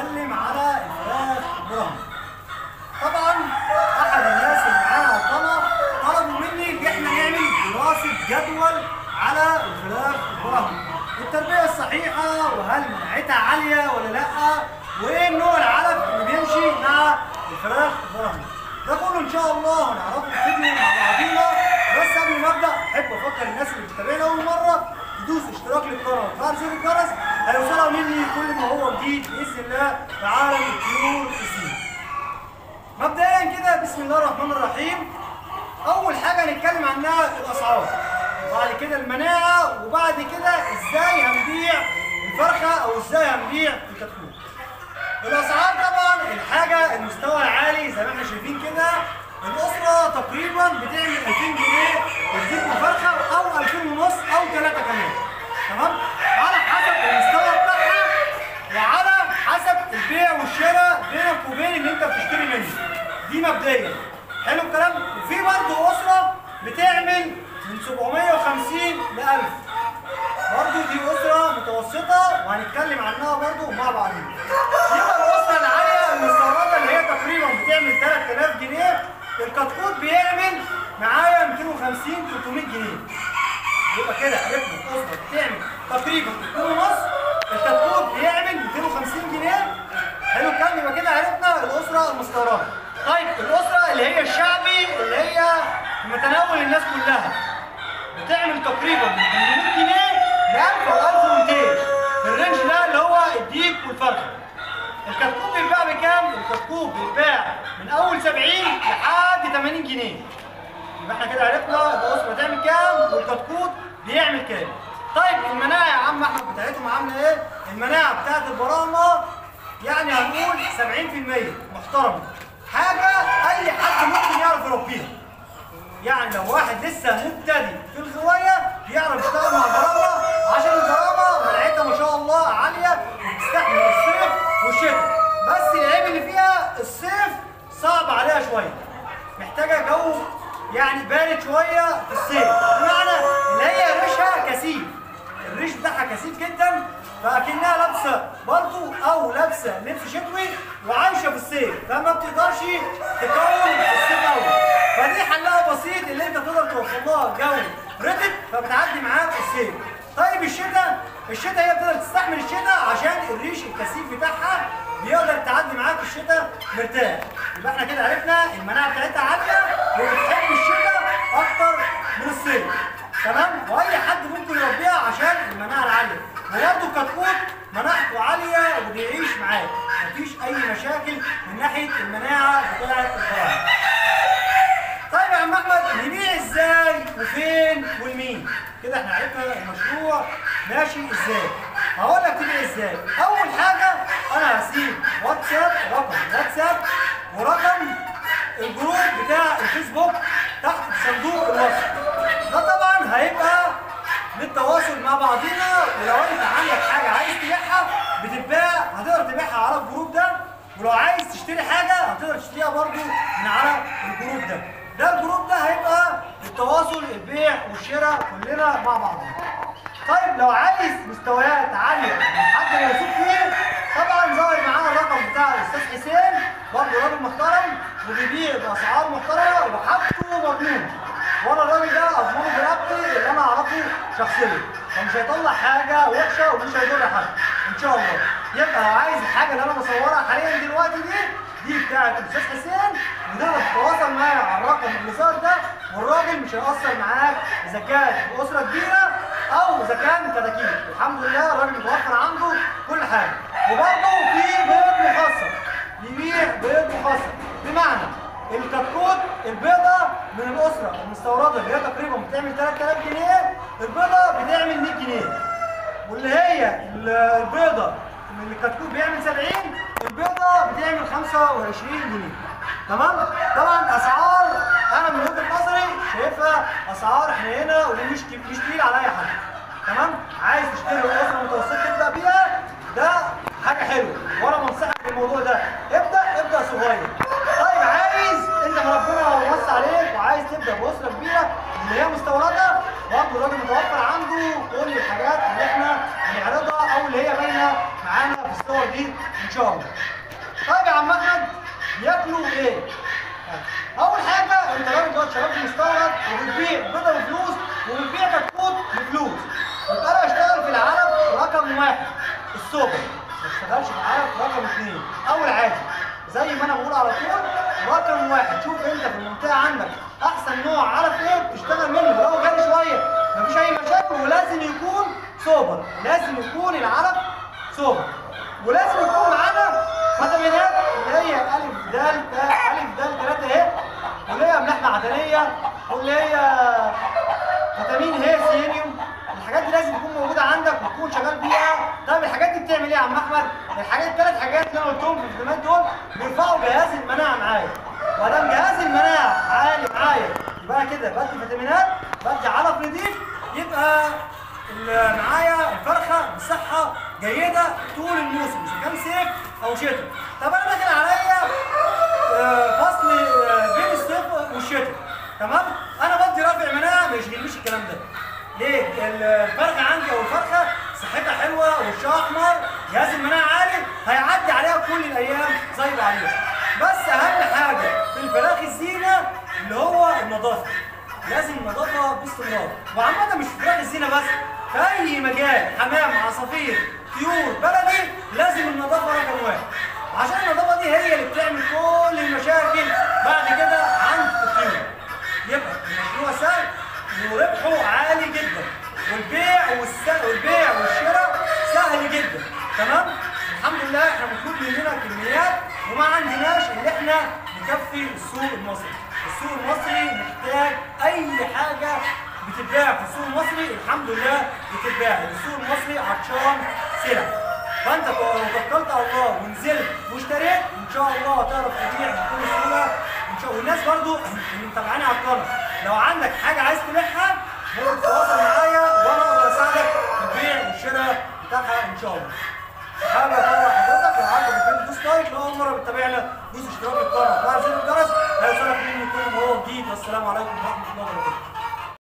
هنتكلم على الفراخ برهن طبعا احد الناس اللي معاها قناه طلبوا مني ان احنا نعمل دراسه جدول على الفراخ البرهن التربيه الصحيحه وهل مناعتها عاليه ولا لا وايه النوع العلف اللي بيمشي مع الفراخ البرهن ده كله ان شاء الله هنعرفه في فيديو مع بعضينا بس قبل ما ابدا احب افكر الناس اللي بتتابعنا اول مره تدوس اشتراك للقناه وتفعل زر الجرس هيوصلها مني كل ما هو جديد باذن الله في عالم الطيور السين. مبدئيا كده بسم الله الرحمن الرحيم اول حاجه هنتكلم عنها الاسعار وبعد كده المناعه وبعد كده ازاي هنبيع الفرخه او ازاي هنبيع الكتكوت. الاسعار طبعا الحاجه المستوى العالي زي ما احنا شايفين كده الاسره تقريبا بتعمل 2000 جنيه بتجيب فرخه او 2000 ونص او 3 كمان تمام على حسب المستوى بتاعها وعلى حسب البيع والشراء بينك وبين اللي انت بتشتري منه دي مبدئيا حلو الكلام وفي برضه اسره بتعمل من 750 ل 1000 برضو دي أسرة متوسطة وهنتكلم عنها برضو مع بعضين. يبقى الأسرة العالية المستوردة اللي هي تقريبا بتعمل 3000 جنيه الكتكوت بيعمل معايا 250 300 جنيه. يبقى كده عرفنا الأسرة بتعمل تقريبا 2 ونص الكتكوت بيعمل 250 جنيه حلو الكلام يبقى كده عرفنا الأسرة المستوردة. طيب الأسرة اللي هي الشعبي اللي هي في متناول الناس كلها بتعمل تقريبا من 800 جنيه ل 1000 او 1200 في الرينج ده اللي هو الديك والفرخه. الكتكوت بيتباع بكام؟ الكتكوت بيتباع من اول 70 لحد 80 جنيه. يبقى احنا كده عرفنا الاسره بتعمل كام والكتكوت بيعمل كام. طيب المناعه يا عم احمد بتاعتهم عامله ايه؟ المناعه بتاعت البراءه يعني هنقول 70% محترمه. حاجه اي حد ممكن يعرف يربيها. يعني لو واحد لسه مبتدئ في الغوايه يعرف يشتغل مع الجرامه عشان الجرامه مناعتها ما شاء الله عاليه وبتستحمل الصيف والشتاء بس العيب اللي فيها الصيف صعب عليها شويه محتاجه جو يعني بارد شويه في الصيف بمعنى ان هي ريشها كثيف الريش بتاعها كثيف جدا فاكنها لابسه بالطو او لابسه لبس شتوي وعايشه في الصيف فما بتقدرش تكون في الصيف قوي فدي حلها بسيط اللي انت تقدر توفر لها جو رطب فبتعدي معاك الصيف طيب الشتاء الشتاء هي بتقدر تستحمل الشتاء عشان الريش الكثيف بتاعها بيقدر تعدي معاك الشتاء مرتاح يبقى احنا كده عرفنا المناعه بتاعتها عاليه وبتحب الشتاء اكتر من الصيف تمام واي حد ممكن يربيها عشان المناعه العاليه وبرده الكتكوت مناعته عاليه وبيعيش معاك مفيش اي مشاكل من ناحيه المناعه بتاعه الفراعنه طيب يا عم احمد نبيع ازاي وفين والمين كده احنا عرفنا المشروع ماشي ازاي هقول لك تبيع ازاي اول حاجه انا هسيب واتساب رقم واتساب ورقم الجروب بتاع الفيسبوك تحت صندوق الوصف ده طبعا هيبقى للتواصل مع بعضينا ولو انت عندك حاجه عايز تبيعها بتتباع هتقدر تبيعها على الجروب ده ولو عايز تشتري حاجه هتقدر تشتريها برضو من على الجروب ده ده الجروب ده هيبقى للتواصل البيع والشراء كلنا مع بعضنا طيب لو عايز مستويات عاليه حد موثوق فيه طبعا ظاهر معانا الرقم بتاع الاستاذ حسين برضه راجل محترم وبيبيع باسعار محترمه وحاجته مضمونه وانا الراجل ده اضمنه برقبتي اللي انا اعرفه شخصيا فمش هيطلع حاجه وحشه ومش هيضر حد ان شاء الله يبقى لو عايز الحاجه اللي انا بصورها حاليا دلوقتي دي دي بتاعت الاستاذ حسين وتقدر تتواصل معايا على الرقم اللي ظهر ده والراجل مش هيأثر معاك اذا كانت اسره كبيره او اذا كان كتاكيت الحمد لله الراجل متوفر عنده كل حاجه وبرضه في بيض مخصص يبيع بيض مخصص بمعنى الكتكوت البيضه من الاسره المستورده اللي هي تقريبا بتعمل 3000 جنيه البيضه بتعمل 100 جنيه واللي هي البيضه من الكتكوت بيعمل 70 البيضه بتعمل 25 جنيه تمام طبعا اسعار انا من وجهه نظري شايفها اسعار حنينه ومش مش تقيل على اي حد تمام عايز تشتري اسره متوسطه تبدا بيها ده حاجه حلوه وانا بنصحك بالموضوع ده ابدا ابدا صغير طيب عايز انت ربنا وصى عليك وعايز تبدا باسره كبيره اللي هي مستورده برضه الراجل متوفر عنده كل الحاجات اللي احنا بنعرضها او اللي هي باينه معانا في الصور دي ان شاء الله ازاي؟ اول حاجه انت راجل دلوقتي شغال في مستورد وبتبيع بيضه بفلوس وبتبيع كتكوت بفلوس يبقى انا اشتغل في العلف رقم واحد السوبر ما اشتغلش في العلف رقم اثنين اول عادي زي ما انا بقول على طول رقم واحد شوف انت في المنطقه عندك احسن نوع علف ايه تشتغل منه لو غالي شويه مفيش اي مشاكل ولازم يكون سوبر لازم يكون العلف سوبر ولازم يكون معانا فيتامينات اللي هي الف د تاء الف د ثلاثه اهي واللي هي املاح معدنيه واللي هي فيتامين هي سيليوم الحاجات دي لازم تكون موجوده عندك وتكون شغال بيها طب الحاجات دي بتعمل ايه يا عم احمد الحاجات الثلاث حاجات اللي انا قلتهم في الفيتامينات دول بيرفعوا جهاز المناعه معايا ما دام جهاز المناعه عالي معايا يبقى انا كده بدي فيتامينات بدي علف نضيف يبقى ال- معايا الفرخه بصحه جيده طول الموسم اذا كان صيف او شتاء طب انا داخل عليا آه، فصل آه، بين الصيف والشتاء تمام انا بدي رافع مناعه ما يشغلنيش الكلام ده ليه ال- الفرخه عندي او الفرخه صحتها حلوه وشها احمر جهاز المناعه عالي هيعدي عليها كل الايام زي بعضيها بس اهم حاجه في الفراخ الزينه اللي هو النظافه لازم النظافه باستمرار وعامه مش في فراخ الزينه بس في اي مجال حمام عصافير طيور بلدي لازم النظافه رقم واحد عشان النظافه دي هي اللي بتعمل كل المشاكل بعد كده عند الطيور يبقى المشروع سهل وربحه عالي جدا والبيع والس... والبيع والشراء سهل جدا تمام الحمد لله احنا مطلوب مننا كميات وما عندناش اللي احنا نكفي السوق المصري السوق المصري محتاج اي حاجه بتتباع في السوق المصري الحمد لله بتتباع السوق المصري عطشان سلع فانت لو توكلت على الله ونزلت واشتريت ان شاء الله هتعرف تبيع بكل سهوله ان شاء الله والناس برضو اللي متابعاني على القناه لو عندك حاجه عايز تبيعها ممكن تتواصل معايا وانا اقدر اساعدك في البيع والشراء بتاعها ان شاء الله حابب اطلع حضرتك لو عجبك الفيديو دوس لايك لو اول مره بتتابعنا دوس اشتراك في القناه وفعل زر الجرس هيوصلك مني كل ما هو جديد والسلام عليكم ورحمه الله وبركاته